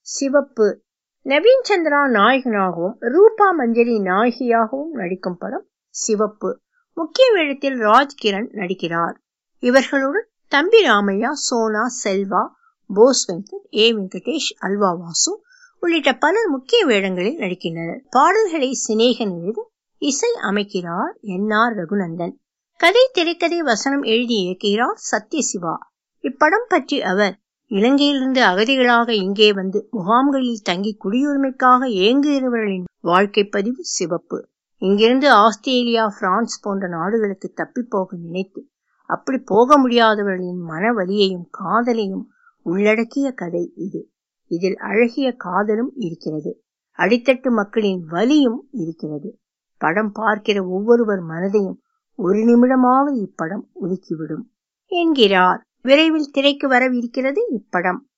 சிவப்பு நவீன் சந்திரா நாயகனாகவும் ரூபா மஞ்சரி நாயகியாகவும் நடிக்கும் படம் சிவப்பு முக்கிய வேடத்தில் ராஜ்கிரண் நடிக்கிறார் இவர்களுடன் தம்பி ராமையா சோனா செல்வா போஸ் வெங்கட் ஏ வெங்கடேஷ் அல்வா வாசு உள்ளிட்ட பலர் முக்கிய வேடங்களில் நடிக்கின்றனர் பாடல்களை சிநேகன் எழுத இசை அமைக்கிறார் என் ஆர் ரகுநந்தன் கதை திரைக்கதை வசனம் எழுதி இயக்குகிறார் சத்யசிவா இப்படம் பற்றி அவர் இலங்கையிலிருந்து அகதிகளாக இங்கே வந்து முகாம்களில் தங்கி குடியுரிமைக்காக ஏங்குகிறவர்களின் வாழ்க்கை பதிவு சிவப்பு இங்கிருந்து ஆஸ்திரேலியா பிரான்ஸ் போன்ற நாடுகளுக்கு தப்பி போக நினைத்து அப்படி போக முடியாதவர்களின் மன வலியையும் காதலையும் உள்ளடக்கிய கதை இது இதில் அழகிய காதலும் இருக்கிறது அடித்தட்டு மக்களின் வலியும் இருக்கிறது படம் பார்க்கிற ஒவ்வொருவர் மனதையும் ஒரு நிமிடமாவது இப்படம் ஒதுக்கிவிடும் என்கிறார் விரைவில் திரைக்கு வரவிருக்கிறது இப்படம்